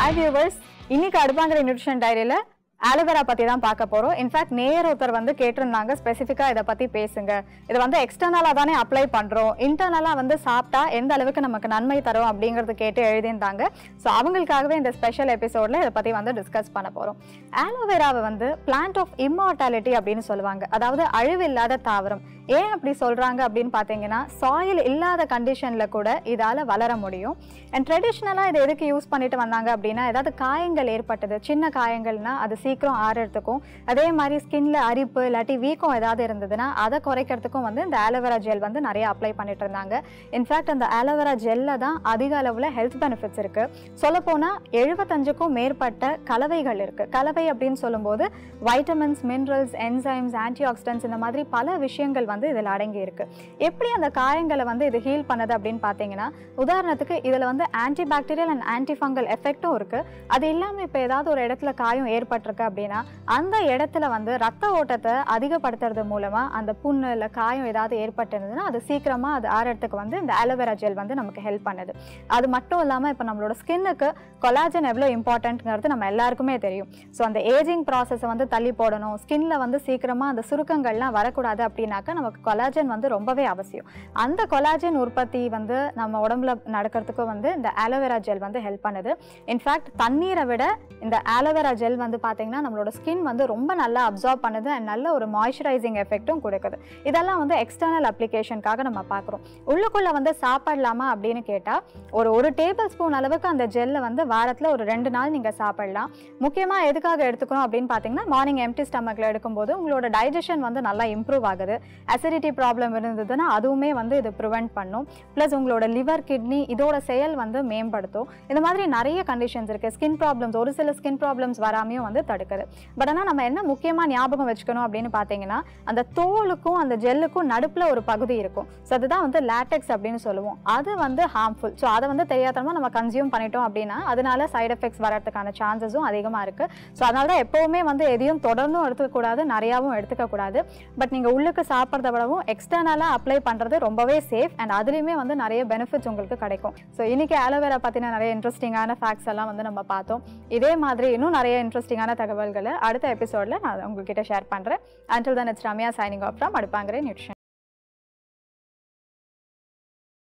hi viewers இன்னைக்கு அடுப்பாங்கிற nutrition டைரியில aloe vera பத்தி தான் பார்க்க போறோம் இன்ஃபேக்ட் நேயர் ஒருத்தர் வந்து கேட்டிருந்தாங்க ஸ்பெசிஃபிக்கா இதை பத்தி பேசுங்க இதை வந்து எக்ஸ்டர்னலா தானே அப்ளை பண்றோம் இன்டர்னலா வந்து சாப்பிட்டா எந்த அளவுக்கு நமக்கு நன்மை தரும் அப்படிங்கறது கேட்டு எழுதியிருந்தாங்க ஸோ அவங்களுக்காகவே இந்த ஸ்பெஷல் எபிசோட்ல இதை பத்தி வந்து டிஸ்கஸ் பண்ண போறோம் ஆலோவேராவை வந்து பிளான்ட் ஆஃப் இம்மார்டாலிட்டி அப்படின்னு சொல்லுவாங்க அதாவது அழிவில்லாத தாவரம் ஏன் அப்படி சொல்றாங்க அப்படின்னு பார்த்தீங்கன்னா சாயில் இல்லாத கண்டிஷன்ல கூட இதால வளர முடியும் அண்ட் ட்ரெடிஷ்னலாக இதை எதுக்கு யூஸ் பண்ணிட்டு வந்தாங்க அப்படின்னா ஏதாவது காயங்கள் ஏற்பட்டது சின்ன காயங்கள்னா அது சீக்கிரம் ஆறுறதுக்கும் அதே மாதிரி ஸ்கின்ல அரிப்பு இல்லாட்டி வீக்கம் ஏதாவது இருந்ததுன்னா அதை குறைக்கிறதுக்கும் வந்து இந்த ஆலோவேரா ஜெல் வந்து நிறைய அப்ளை பண்ணிட்டு இருந்தாங்க இன்ஃபேக்ட் அந்த ஆலோவேரா ஜெல்ல தான் அதிக அளவில் ஹெல்த் பெனிஃபிட்ஸ் இருக்கு சொல்லப்போனால் எழுபத்தஞ்சுக்கும் மேற்பட்ட கலவைகள் இருக்கு கலவை அப்படின்னு சொல்லும்போது vitamins minerals enzymes antioxidants இந்த மாதிரி பல விஷயங்கள் வந்து இதில் அடங்கி இருக்கு எப்படி அந்த காயங்களை வந்து இது ஹீல் பண்ணுது அப்படின்னு பார்த்தீங்கன்னா உதாரணத்துக்கு இதில் வந்து antibacterial and antifungal எஃபெக்ட்டும் இருக்கு அது இல்லாமல் இப்போ ஏதாவது ஒரு இடத்துல காயம் ஏற்பட்டிருக்கு அப்படின்னா அந்த இடத்துல வந்து ரத்த ஓட்டத்தை அதிகப்படுத்துறது மூலமா அந்த புண்ணு இல்லை காயம் ஏதாவது ஏற்பட்டிருந்ததுன்னா அது சீக்கிரமா அது ஆறதுக்கு வந்து இந்த ஆலோவேரா ஜெல் வந்து நமக்கு ஹெல்ப் பண்ணுது அது மட்டும் இல்லாமல் இப்போ நம்மளோட ஸ்கின்னுக்கு கொலாஜன் எவ்வளோ இம்பார்ட்டன்ட்ங்கிறது நம்ம எல்லாருக்குமே தெரியும் ஸோ அந்த ஏஜிங் ப்ராசஸை வந்து தள்ளி போடணும் ஸ்கின்ல வந்து சீக்கிரமா அந்த சுருக்கங்கள்லாம் வரக்கூடாது அப்படின்னாக்கா நமக்கு கொலாஜன் வந்து ரொம்பவே அவசியம் அந்த கொலாஜன் உற்பத்தி வந்து நம்ம உடம்புல நடக்கிறதுக்கு வந்து இந்த ஆலோவேரா ஜெல் வந்து ஹெல்ப் பண்ணுது இன்ஃபேக்ட் தண்ணீரை விட இந்த ஆலோவேரா ஜெல் வந்து பார்த்தீங்கன்னா நம்மளோட ஸ்கின் வந்து ரொம்ப நல்லா அப்சார்ப் பண்ணுது அண்ட் நல்ல ஒரு மாய்ஸ்சரைசிங் எஃபெக்ட்டும் கொடுக்குது இதெல்லாம் வந்து எக்ஸ்டர்னல் அப்ளிகேஷனுக்காக நம்ம பார்க்குறோம் உள்ளுக்குள்ள வந்து சாப்பிடலாமா அப்படின்னு கேட்டால் ஒரு ஒரு டேபிள் ஸ்பூன் அளவுக்கு அந்த ஜெல்லை வந்து வாரத்தில் ஒரு ரெண்டு நாள் நீங்கள் சாப்பிடலாம் முக்கியமாக எதுக்காக எடுத்துக்கணும் அப்படின்னு பார்த்தீங்கன்னா மார்னிங் எம்டி ஸ்டமக்கில் எடுக்கும்போது உங்களோட டைஜஷன் வந்து நல்லா இம்ப்ரூவ் ஆகுது அசிடிட்டி ப்ராப்ளம் இருந்ததுன்னா அதுவுமே வந்து இது ப்ரிவெண்ட் பண்ணும் ப்ளஸ் உங்களோட லிவர் கிட்னி இதோட செயல் வந்து மேம்படுத்தும் இந்த மாதிரி நிறைய கண்டிஷன்ஸ் இருக்குது ஸ்கின் ப்ராப்ளம்ஸ் ஒரு சில ஸ்கின் ப்ராப்ளம்ஸ் வராமையும் வந்து தடுக்குது பட் ஆனால் நம்ம என்ன முக்கியமாக ஞாபகம் வச்சுக்கணும் அப்படின்னு பார்த்தீங்கன்னா அந்த தோலுக்கும் அந்த ஜெல்லுக்கும் நடுப்புல ஒரு பகுதி இருக்கும் ஸோ அதுதான் வந்து லேட்டெக்ஸ் அப்படின்னு சொல்லுவோம் அது வந்து ஹார்ம்ஃபுல் ஸோ அதை வந்து தெரியாதனமா நம்ம கன்சியூம் பண்ணிட்டோம் அப்படின்னா அதனால சைடு எஃபெக்ட்ஸ் வரதுக்கான சான்சஸும் அதிகமாக இருக்கு ஸோ அதனால தான் எப்போவுமே வந்து எதையும் தொடர்ந்தும் எடுத்துக்கக்கூடாது நிறையாவும் எடுத்துக்கக்கூடாது பட் நீங்கள் உள்ளுக்கு சாப்பிட்றத விடவும் எக்ஸ்டர்னலாக அப்ளை பண்ணுறது ரொம்பவே சேஃப் அண்ட் அதுலேயுமே வந்து நிறைய பெனிஃபிட்ஸ் உங்களுக்கு கிடைக்கும் ஸோ இன்னைக்கு ஆலோவேரா பற்றின நிறைய இன்ட்ரெஸ்டிங்கான ஃபேக்ட்ஸ் எல்லாம் வந்து நம்ம பார்த்தோம் இதே மாதிரி இன்னும் நிறைய இன்ட்ரெஸ்டிங்கான தகவல்களை அடுத்த எபிசோடில் நான் உங்ககிட்ட ஷேர் பண்ணுறேன் until then it's Ramya signing off from அடுப்பாங்கிற நியூட்ரிஷன்